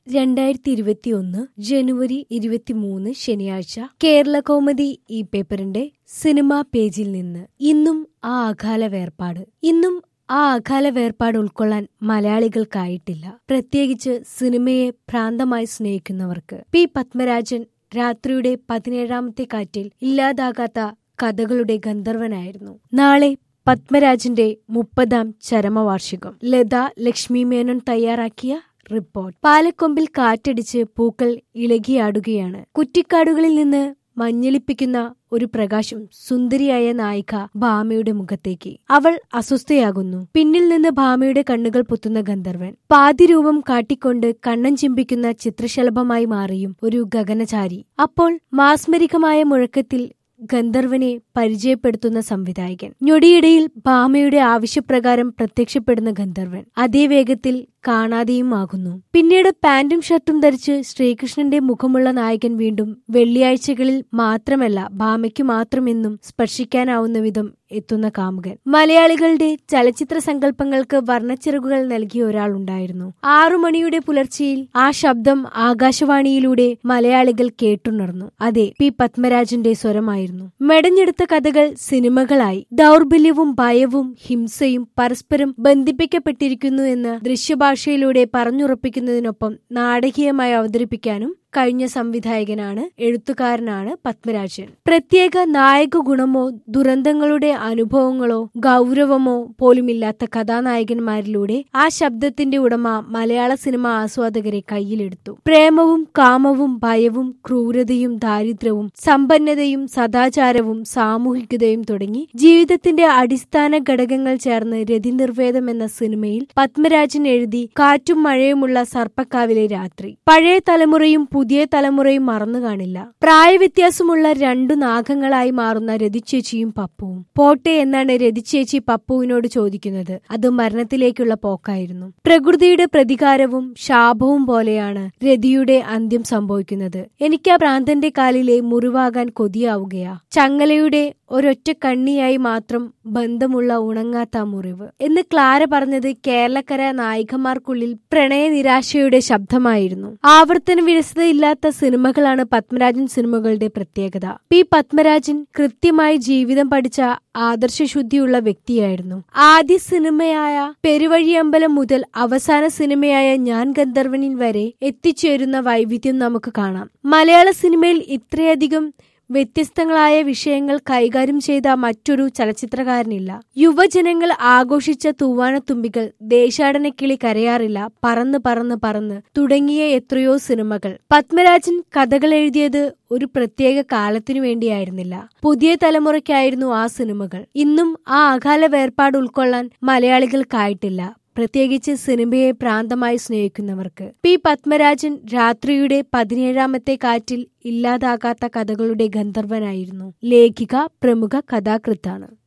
രണ്ടായിരത്തി ഇരുപത്തിയൊന്ന് ജനുവരി ഇരുപത്തിമൂന്ന് ശനിയാഴ്ച കേരള കൗമുദി ഈ പേപ്പറിന്റെ സിനിമാ പേജിൽ നിന്ന് ഇന്നും ആ അകാല വേർപാട് ഇന്നും ആ അകാല വേർപാട് ഉൾക്കൊള്ളാൻ മലയാളികൾക്കായിട്ടില്ല പ്രത്യേകിച്ച് സിനിമയെ ഭ്രാന്തമായി സ്നേഹിക്കുന്നവർക്ക് പി പത്മരാജൻ രാത്രിയുടെ പതിനേഴാമത്തെ കാറ്റിൽ ഇല്ലാതാകാത്ത കഥകളുടെ ഗന്ധർവനായിരുന്നു നാളെ പത്മരാജന്റെ മുപ്പതാം ചരമവാർഷികം ലത ലക്ഷ്മി മേനോൻ തയ്യാറാക്കിയ റിപ്പോർട്ട് പാലക്കൊമ്പിൽ കാറ്റടിച്ച് പൂക്കൾ ഇളകിയാടുകയാണ് കുറ്റിക്കാടുകളിൽ നിന്ന് മഞ്ഞളിപ്പിക്കുന്ന ഒരു പ്രകാശം സുന്ദരിയായ നായിക ഭാമയുടെ മുഖത്തേക്ക് അവൾ അസ്വസ്ഥയാകുന്നു പിന്നിൽ നിന്ന് ഭാമയുടെ കണ്ണുകൾ പൊത്തുന്ന ഗന്ധർവൻ പാതിരൂപം കാട്ടിക്കൊണ്ട് കണ്ണൻ ചിമ്പിക്കുന്ന ചിത്രശലഭമായി മാറിയും ഒരു ഗഗനചാരി അപ്പോൾ മാസ്മരികമായ മുഴക്കത്തിൽ ഗന്ധർവനെ പരിചയപ്പെടുത്തുന്ന സംവിധായകൻ ഞൊടിയിടയിൽ ഭാമയുടെ ആവശ്യപ്രകാരം പ്രത്യക്ഷപ്പെടുന്ന ഗന്ധർവൻ അതേ വേഗത്തിൽ കാണാതെയുമാകുന്നു പിന്നീട് പാന്റും ഷർട്ടും ധരിച്ച് ശ്രീകൃഷ്ണന്റെ മുഖമുള്ള നായകൻ വീണ്ടും വെള്ളിയാഴ്ചകളിൽ മാത്രമല്ല ഭാമയ്ക്ക് മാത്രമെന്നും സ്പർശിക്കാനാവുന്ന വിധം എത്തുന്ന കാമുകൻ മലയാളികളുടെ ചലച്ചിത്ര സങ്കല്പങ്ങൾക്ക് വർണ്ണച്ചിറകുകൾ നൽകിയ ഒരാളുണ്ടായിരുന്നു ആറു മണിയുടെ പുലർച്ചയിൽ ആ ശബ്ദം ആകാശവാണിയിലൂടെ മലയാളികൾ കേട്ടുണർന്നു അതെ പി പത്മരാജന്റെ സ്വരമായിരുന്നു മെടഞ്ഞെടുത്ത കഥകൾ സിനിമകളായി ദൗർബല്യവും ഭയവും ഹിംസയും പരസ്പരം ബന്ധിപ്പിക്കപ്പെട്ടിരിക്കുന്നു എന്ന് ദൃശ്യഭാഷയിലൂടെ പറഞ്ഞുറപ്പിക്കുന്നതിനൊപ്പം നാടകീയമായി അവതരിപ്പിക്കാനും കഴിഞ്ഞ സംവിധായകനാണ് എഴുത്തുകാരനാണ് പത്മരാജൻ പ്രത്യേക നായക ഗുണമോ ദുരന്തങ്ങളുടെ അനുഭവങ്ങളോ ഗൗരവമോ പോലുമില്ലാത്ത കഥാനായകന്മാരിലൂടെ ആ ശബ്ദത്തിന്റെ ഉടമ മലയാള സിനിമ ആസ്വാദകരെ കയ്യിലെടുത്തു പ്രേമവും കാമവും ഭയവും ക്രൂരതയും ദാരിദ്ര്യവും സമ്പന്നതയും സദാചാരവും സാമൂഹികതയും തുടങ്ങി ജീവിതത്തിന്റെ അടിസ്ഥാന ഘടകങ്ങൾ ചേർന്ന് രതിനിർവേദം എന്ന സിനിമയിൽ പത്മരാജൻ എഴുതി കാറ്റും മഴയുമുള്ള സർപ്പക്കാവിലെ രാത്രി പഴയ തലമുറയും പുതിയ തലമുറയും മറന്നു കാണില്ല പ്രായവ്യത്യാസമുള്ള രണ്ടു നാഗങ്ങളായി മാറുന്ന രതിച്ചേച്ചിയും പപ്പുവും പോട്ടെ എന്നാണ് രതിച്ചേച്ചി പപ്പുവിനോട് ചോദിക്കുന്നത് അത് മരണത്തിലേക്കുള്ള പോക്കായിരുന്നു പ്രകൃതിയുടെ പ്രതികാരവും ശാപവും പോലെയാണ് രതിയുടെ അന്ത്യം സംഭവിക്കുന്നത് എനിക്ക് ആ ഭ്രാന്തന്റെ കാലിലെ മുറിവാകാൻ കൊതിയാവുകയാ ചങ്ങലയുടെ ഒരൊറ്റ കണ്ണിയായി മാത്രം ബന്ധമുള്ള ഉണങ്ങാത്ത മുറിവ് എന്ന് ക്ലാര പറഞ്ഞത് കേരളക്കര നായികമാർക്കുള്ളിൽ പ്രണയ നിരാശയുടെ ശബ്ദമായിരുന്നു ആവർത്തന വിരസതയില്ലാത്ത സിനിമകളാണ് പത്മരാജൻ സിനിമകളുടെ പ്രത്യേകത പി പത്മരാജൻ കൃത്യമായി ജീവിതം പഠിച്ച ആദർശശുദ്ധിയുള്ള വ്യക്തിയായിരുന്നു ആദ്യ സിനിമയായ പെരുവഴിയമ്പലം മുതൽ അവസാന സിനിമയായ ഞാൻ ഗന്ധർവനിൽ വരെ എത്തിച്ചേരുന്ന വൈവിധ്യം നമുക്ക് കാണാം മലയാള സിനിമയിൽ ഇത്രയധികം വ്യത്യസ്തങ്ങളായ വിഷയങ്ങൾ കൈകാര്യം ചെയ്ത മറ്റൊരു ചലച്ചിത്രകാരനില്ല യുവജനങ്ങൾ ആഘോഷിച്ച തൂവാനത്തുമ്പികൾ ദേശാടനക്കിളി കരയാറില്ല പറന്ന് പറന്ന് പറന്ന് തുടങ്ങിയ എത്രയോ സിനിമകൾ പത്മരാജൻ കഥകൾ എഴുതിയത് ഒരു പ്രത്യേക കാലത്തിനു വേണ്ടിയായിരുന്നില്ല പുതിയ തലമുറയ്ക്കായിരുന്നു ആ സിനിമകൾ ഇന്നും ആ അകാല വേർപാട് ഉൾക്കൊള്ളാൻ മലയാളികൾക്കായിട്ടില്ല പ്രത്യേകിച്ച് സിനിമയെ പ്രാന്തമായി സ്നേഹിക്കുന്നവർക്ക് പി പത്മരാജൻ രാത്രിയുടെ പതിനേഴാമത്തെ കാറ്റിൽ ഇല്ലാതാകാത്ത കഥകളുടെ ഗന്ധർവനായിരുന്നു ലേഖിക പ്രമുഖ കഥാകൃത്താണ്